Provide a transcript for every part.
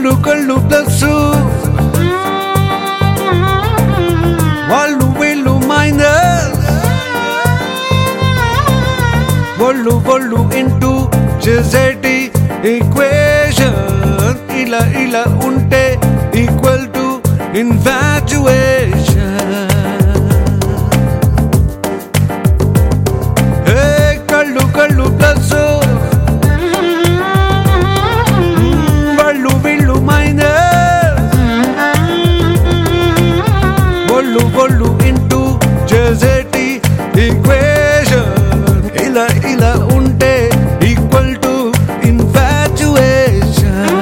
కళ్ళు కళ్ళు ప్లస్ వాళ్ళు వీళ్ళు మైనస్ ఒళ్ళు ఒళ్ళు ఇంటూ చేసేటి ఈక్వేషన్ ఇలా ఇలా ఉంటే ఈక్వల్ టు ఇన్ఫాచుయేషన్ హే కళ్ళు కళ్ళు ప్లస్ వాళ్ళు వీళ్ళు మైనస్ ఒళ్ళు ఒళ్ళు ఇంటూ చేసేటి ఈక్వేషన్ ఇలా ఇలా ఉంటే ఈక్వల్ టు ఇన్ఫాచుయేషన్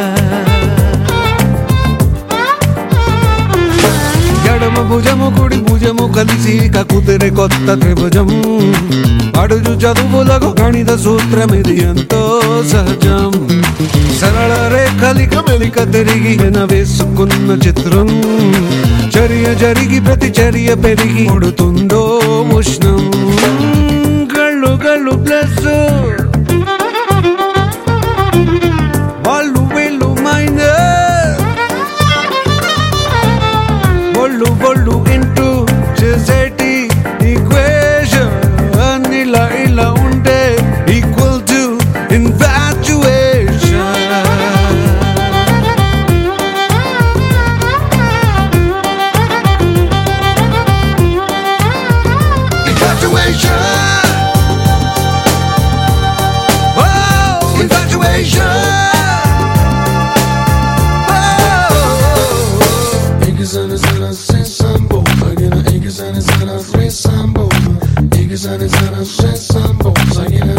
ఎడమ భుజము కుడి భుజము కలిసి కకుతిరి కొత్త త్రిభుజం అడుగు చదువులకు గణిత సూత్రం ఇది ఎంతో సహజం సరళ రేఖలిక మెలిక తిరిగి వేసుకున్న చిత్రం చర్య జరిగి ప్రతి చర్య పెరిగి కొడుతుందో ఉష్ణం కళ్ళు కళ్ళు ప్లస్ వాళ్ళు వీళ్ళు మైనస్ ఒళ్ళు ఒళ్ళు ఇంటూ చేసేటి ఈక్వేషన్ ఇలా ఇలా ఉంటే equal to infatuation Infatuation. Oh, infatuation. Oh. İkisini sana seçsem bolsa yine ikisini sana seçsem bolsa İkisini sana seçsem bolsa yine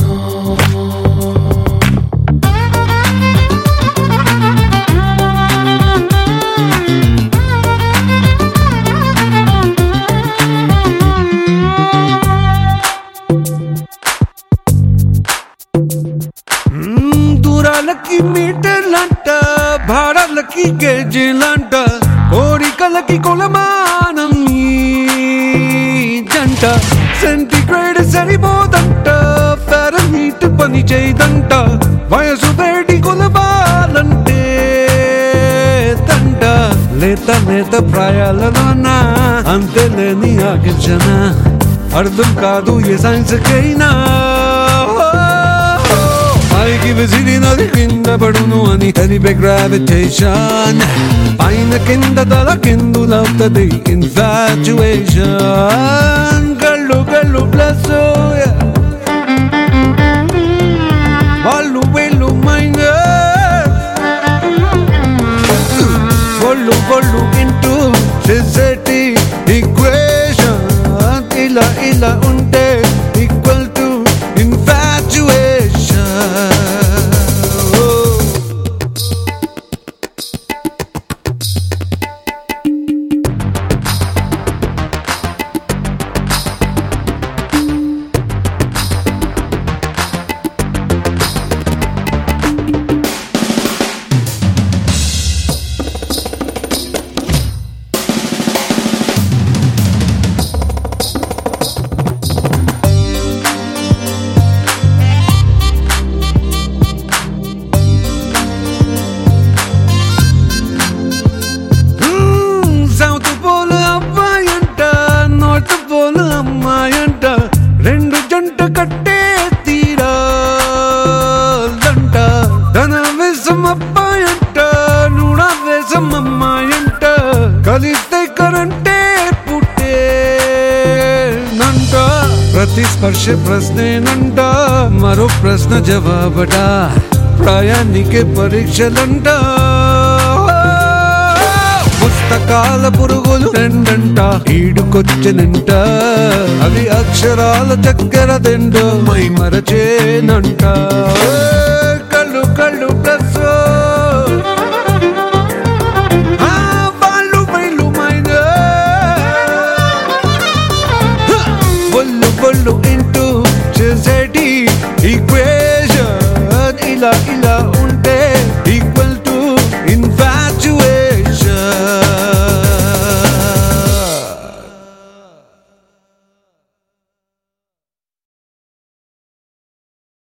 మ్మ్, దూరాలకి మీటర్లంట భారాలకి గేజీలంట కోరికలకి కొలమానం ఈ జంట సెంటిగ్రేడ్ సరిపోదంట ఫారెన్హీట్ పని చేయదంట వయసు వేడి కొలవాలంటే తంట లేత లేత ప్రాయాలలోన అంతే లేని ఆగించన అర్థం కాదు ఏ సైన్స్కైనా పైకి విసిరినది కింద పడును అని తెలిపే గ్రావిటేషన్ పైన కింద తల కిందులవుతుంది ఇన్ఫాచుయేషన్ కళ్ళు కళ్ళు ప్లస్ వాళ్ళు వీళ్ళు మైనస్ ఒళ్ళు ఒళ్ళు ఇంటూ చేసేటి ఈక్వేషన్ ఇలా ఇలా ఉంటే equal to infatuation south pole అబ్బాయంట నార్త్ పోల్ అమ్మాయంట రెండు జంట కట్టే తీరాలంట ధన వేసం అబ్బాయంట నూడ వేసం అమ్మాయంట కలిస్తే కరంటే పుట్టే నంట ప్రతి స్పర్శ ప్రశ్నేనంట మరో ప్రశ్న జవాబట ప్రయాణికే పరీక్షలంట పుస్తకాల పురుగులు రెండంట ఈడుకొచ్చనంట అవి అక్షరాల చక్కెర తిండు మై మరచేనంట కళ్ళు కళ్ళు